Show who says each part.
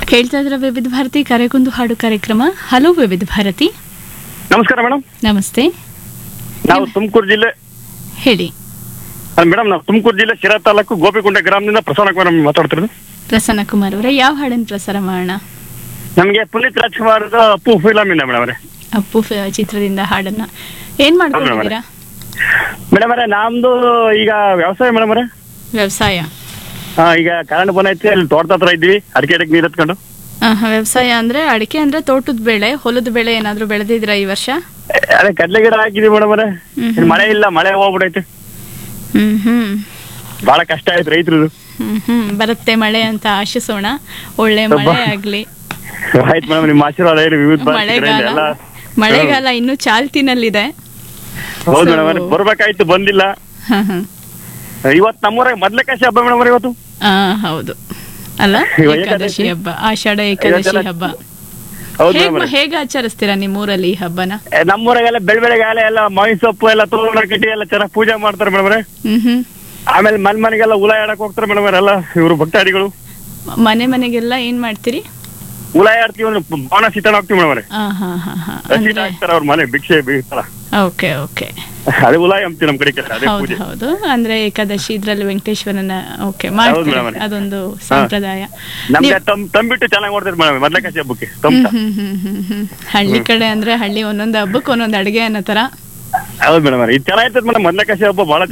Speaker 1: ಕೇಳ್ತಾ ಇದ್ರ ವಿವಿಧ ಭಾರತಿ ಕರೆಗೊಂದು ಹಾಡು ಕಾರ್ಯಕ್ರಮ ಹಲೋ ವಿವಿಧ ಭಾರತಿ
Speaker 2: ನಮಸ್ಕಾರ ಮೇಡಮ್
Speaker 1: ನಮಸ್ತೆ
Speaker 2: ನಾವು ತುಮಕೂರು ಜಿಲ್ಲೆ
Speaker 1: ಹೇಳಿ
Speaker 2: ಮೇಡಮ್ ನಾವು ತುಮಕೂರು ಜಿಲ್ಲೆ ಶಿರಾ ತಾಲೂಕು ಗೋಪಿಕುಂಟೆ ಗ್ರಾಮದಿಂದ ಪ್ರಸನ್ನ ಕುಮಾರ್ ಮಾತಾಡ್ತಿರೋದು
Speaker 1: ಪ್ರಸನ್ನ ಕುಮಾರ್ ಅವರೇ ಯಾವ ಹಾಡನ್ನು ಪ್ರಸಾರ ಮಾಡೋಣ
Speaker 2: ನಮಗೆ ಪುನೀತ್ ರಾಜ್ಕುಮಾರ್ದ ಅಪ್ಪು ಫಿಲಮ್ ಇಂದ ಮೇಡಮ್ ಅವರೇ
Speaker 1: ಅಪ್ಪು ಫ- ಚಿತ್ರದಿಂದ ಹಾಡನ್ನ ಏನ್ ಮಾಡ್ಕೊಂಡಿದ್ದೀರಾ
Speaker 2: ಮೇಡಮ್ ಅವರೇ ನಮ್ದು ಈಗ ವ್ಯವಸಾಯ ಮೇಡಮ್ ಅವರೇ
Speaker 1: ವ್ಯವಸಾಯ
Speaker 2: ಆ, ಈಗ ಕರೆಂಟ್ ಬಂದೈತಿ ಅಲ್ಲಿ ತೋಟದ ಹತ್ರ ಇದ್ವಿ ಅಡಿಕೆ ಅಡಿಕೆ ನೀರು ಎತ್ಕೊಂಡು
Speaker 1: ಆಹಾ, ವ್ಯವಸಾಯ ಅಂದ್ರೆ ಅಡಿಕೆ ಅಂದ್ರೆ ತೋಟದ ಬೆಳೆ ಹೊಲದ ಬೆಳೆ ಏನಾದ್ರು ಬೆಳೆದಿದ್ರಾ ಈ ವರ್ಷ
Speaker 2: ಏ, ಅದೇ ಕಡ್ಲೆ ಗಿಡ ಹಾಕಿದ್ವಿ ಮೇಡಮ್ ಅವರೇ
Speaker 1: ಹ್ಮ್
Speaker 2: ಇಲ್ಲಿ ಮಳೆ ಇಲ್ಲ ಮಳೆ ಹೋಗ್ಬಿಡೈತೆ
Speaker 1: ಹ್ಮ್ ಹ್ಮ್
Speaker 2: ಬಹಳ ಕಷ್ಟ ಆಯ್ತು ರೈತರು
Speaker 1: ಹ್ಮ್ ಹ್ಮ್ ಬರುತ್ತೆ ಮಳೆ ಅಂತ ಆಶಿಸೋಣ ಒಳ್ಳೆ ಮಳೆ ಆಗ್ಲಿ
Speaker 2: ಆಯ್ತು ಮೇಡಮ್ ನಿಮ್ಮ ಆಶೀರ್ವಾದ ಏನು ವಿವಿಧ ಭಾರತಿ
Speaker 1: ಮಳೆಗಾಲ
Speaker 2: ಕಡೆಯಿಂದ ಎಲ್ಲ
Speaker 1: ಮಳೆಗಾಲ ಇನ್ನು ಚಾಲ್ತಿನಲ್ಲಿದೆ
Speaker 2: ಹೌದು
Speaker 1: So-
Speaker 2: ಮೇಡಮ್ ಅವರೇ ಬರ್ಬೇಕಾಯ್ತು ಬಂದಿಲ್ಲ
Speaker 1: ಹ, ಹ.
Speaker 2: ಇವತ್ತು ನಮ್ಮೂರಾಗ ಮೊದ್ಲಕಾಶಿ ಹಬ್ಬ ಮೇಡಮ್ ಅವರೇ ಇವತ್ತು
Speaker 1: ಆ, ಹೌದು ಅಲ್ಲ
Speaker 2: ಇವಾಗ
Speaker 1: ಏಕಾದಶಿ
Speaker 2: ಏಕಾದಶಿ.
Speaker 1: ಹಬ್ಬ ಆಷಾಢ ಏಕಾದಶಿ
Speaker 2: ಇವತ್ತೆಲ್ಲ-
Speaker 1: ಹಬ್ಬ
Speaker 2: ಹೌದು
Speaker 1: ಹೇಗ್
Speaker 2: ಮೇಡಮ್
Speaker 1: ಹೇಗೆ ಆಚರಿಸ್ತೀರಾ ನಿಮ್ಮೂರಲ್ಲಿ ಈ ಹಬ್ಬನ
Speaker 2: ಏ, ನಮ್ಮೂರಾಗೆಲ್ಲ ಬೆಳ್ ಬೆಳಗಾಲ ಎಲ್ಲ ಮಾವಿನ ಸೊಪ್ಪು ಎಲ್ಲ ತೋರಣ ಕಟ್ಟಿ ಎಲ್ಲ ಚೆನ್ನಾಗಿ ಪೂಜೆ ಮಾಡ್ತಾರೆ ಮೇಡಮ್ ಅವರೇ
Speaker 1: ಹ್ಮ್ ಹ್ಮ್
Speaker 2: ಆಮೇಲೆ ಮನ್ ಮನೆಗೆಲ್ಲ ಉಲ ಆಡಕ್ ಹೋಗ್ತಾರೆ ಮೇಡಮ್ ಅವರೆಲ್ಲ ಇವರು ಭಕ್ತಾದಿಗಳು
Speaker 1: ಮನೆ ಮನೆಗೆಲ್ಲ ಏನ್ ಮಾಡ್ತೀರಿ
Speaker 2: ಉಲ ಆಡ್ತೀವಿ ಅಂದ್ರೆ ಬಾಣ ಶೀತನ ಹೋಗ್ತೀವಿ ಮೇಡಮ್ ಅವರೇ
Speaker 1: ಆ, ಹಾ ಹಾ ಹಾ
Speaker 2: ಶೀತ
Speaker 1: ಅಂದ್ರೆ
Speaker 2: ಹಾಕ್ತಾರೆ ಅವ್ರ ಮನೆ ಭಿಕ್ಷೆ ಬೀಳ್ತಾರ
Speaker 1: ಓಕೆ ಓಕೆ
Speaker 2: ಅದೇ ಉಲ ಅಂತೀವಿ ನಮ್ ಕಡೆ ಅದೇ
Speaker 1: ಹೌದು
Speaker 2: ಪೂಜೆ
Speaker 1: ಹೌದು ಅಂದ್ರೆ ಏಕಾದಶಿ ಇದ್ರಲ್ಲಿ ವೆಂಕಟೇಶ್ವರನ ಓಕೆ
Speaker 2: ಹೌದು
Speaker 1: ಮಾಡ್ತೀರಿ
Speaker 2: madam.
Speaker 1: ಅದೊಂದು ಸಂಪ್ರದಾಯ
Speaker 2: ನಮ್ಗೆ
Speaker 1: ನೀವ್-
Speaker 2: ತಮ್ ತಂಬಿಟ್ಟು ಚೆನ್ನಾಗಿ ಮಾಡ್ತಾರೆ ಮೇಡಮ್ ಮೊದ್ಲಕಾಶಿ ಹಬ್ಬಕ್ಕೆ
Speaker 1: ಹ್ಮ್
Speaker 2: ತಂಪ
Speaker 1: ಹ್ಮ್ ಹ್ಮ್ ಹ್ಮ್ ಹ್ಮ್ ಹಳ್ಳಿ ಕಡೆ ಅಂದ್ರೆ ಹಳ್ಳಿ ಒಂದೊಂದು ಹಬ್ಬಕ್ಕೆ ಒಂದೊಂದು ಅಡಿಗೆ ಅನ್ನೋ ತರ
Speaker 2: ಹೌದು ಮೇಡಮ್ ಇದು ಚೆನ್ನಾಗಿರ್ತದೆ ಮೇಡಮ್ ಮೊದ್ಲಕಾಶಿ ಹಬ್ಬ ಬಹಳ